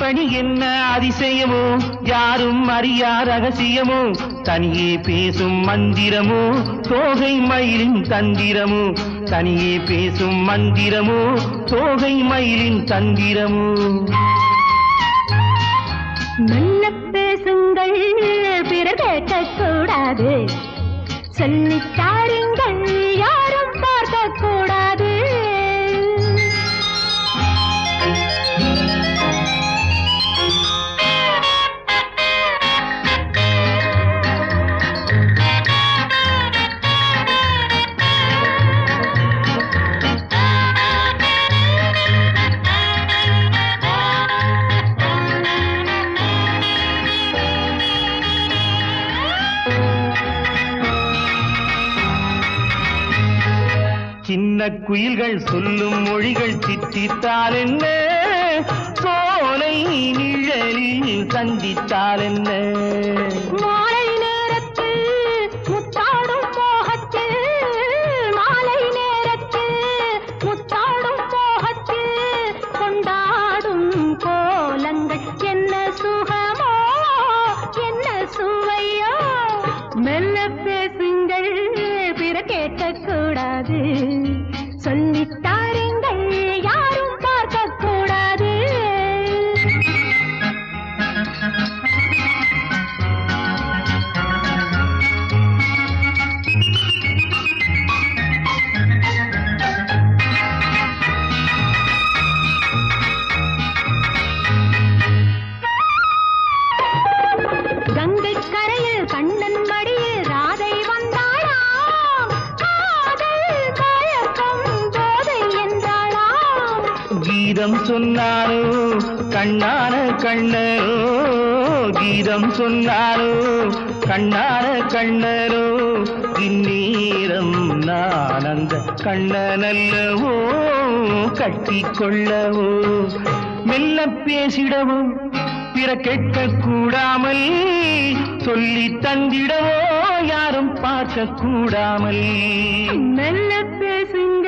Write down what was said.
கண்மணி என்ன அதிசயமோ யாரும் அறியா ரகசியமோ தனியே பேசும் மந்திரமோ தோகை மயிலின் தந்திரமோ தனியே பேசும் மந்திரமோ தோகை மயிலின் தந்திரமோ மெல்ல பேசுங்கள் பிறர் கேட்கக்கூடாது சொல்லித் தாருங்கள் யாரும் பார்க்கக்கூடாது சின்ன குயில்கள் சொல்லும் மொழிகள் சித்தித்தால் என்ன சோலை நிழலில் சந்தித்தால் என்ன மாலை நேரத்தில் முத்தாடும் மோகத்தில் மாலை நேரத்தில் முத்தாடும் மோகத்தில் கொண்டாடும் கோலங்கள் என்ன சுகமோ என்ன சுவையோ மெல்ல பேசுங்கள் பிற கேட்கக்கூடாது சொல்லித் தாருங்கள் யாரும் பார்க்கக்கூடாது கங்கை கரையில் கண்ணன் மடியில் ராதை வந்தாளாம் காதல் மயக்கம் போதை என்றாளாம் கீதம் சொன்னாரோ கண்ணான கண்ணரோ கீதம் சொன்னாரோ கண்ணான கண்ணரோ இந்நேரம் நான் அந்த கண்ணனல்லவோ கட்டிக்கொள்ளவோ மெல்ல பேசிடவோ பிற கேட்க கூடாமல் சொல்லி தந்திடவோ யாரும் பார்க்க கூடாமல் மெல்ல பேசுங்க